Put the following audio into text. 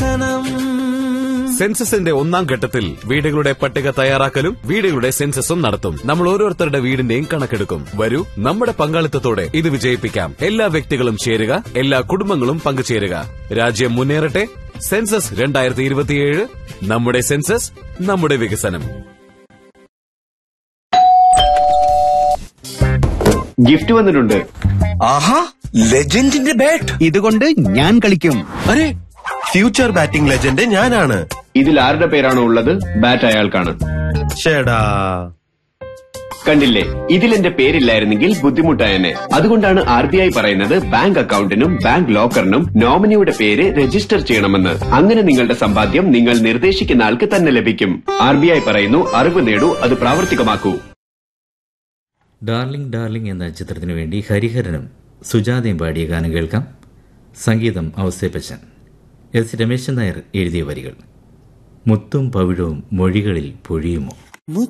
വികസനം സെൻസസിന്റെ ഒന്നാം ഘട്ടത്തിൽ വീടുകളുടെ പട്ടിക തയ്യാറാക്കലും വീടുകളുടെ സെൻസസും നടത്തും നമ്മൾ ഓരോരുത്തരുടെ വീടിന്റെയും കണക്കെടുക്കും വരൂ നമ്മുടെ പങ്കാളിത്തത്തോടെ ഇത് വിജയിപ്പിക്കാം എല്ലാ വ്യക്തികളും ചേരുക എല്ലാ കുടുംബങ്ങളും പങ്കുചേരുക രാജ്യം മുന്നേറട്ടെ സെൻസസ് രണ്ടായിരത്തി ഇരുപത്തിയേഴ് നമ്മുടെ സെൻസസ് നമ്മുടെ വികസനം ഗിഫ്റ്റ് വന്നിട്ടുണ്ട് ആഹാ ലെജൻഡിന്റെ ബാറ്റ് ഇതുകൊണ്ട് ഞാൻ കളിക്കും അരെ ഫ്യൂച്ചർ ബാറ്റിംഗ് ലെജൻഡ് ഞാനാണ് ഇതിൽ ആരുടെ പേരാണോ ഉള്ളത് ബാറ്റ് അയാൾക്കാണ് ഷേടാ കണ്ടില്ലേ ഇതിൽ എന്റെ പേരില്ലായിരുന്നെങ്കിൽ ബുദ്ധിമുട്ടായെന്നെ അതുകൊണ്ടാണ് ആർ ബി ഐ പറയുന്നത് ബാങ്ക് അക്കൗണ്ടിനും ബാങ്ക് ലോക്കറിനും നോമിനിയുടെ പേര് രജിസ്റ്റർ ചെയ്യണമെന്ന് അങ്ങനെ നിങ്ങളുടെ സമ്പാദ്യം നിങ്ങൾ നിർദ്ദേശിക്കുന്ന ആൾക്ക് തന്നെ ലഭിക്കും ആർ ബി ഐ പറയുന്നു അറിവ് നേടൂ അത് പ്രാവർത്തികമാക്കൂ ഡാർലിംഗ് ഡാർലിംഗ് എന്ന ചിത്രത്തിനു വേണ്ടി ഹരിഹരനും സുജാതയും പാടിയ ഗാനം കേൾക്കാം സംഗീതം ഔസേപ്പച്ചൻ എസ് രമേശൻ നായർ എഴുതിയ വരികൾ മുത്തും പവിഴവും മൊഴികളിൽ പൊഴിയുമോ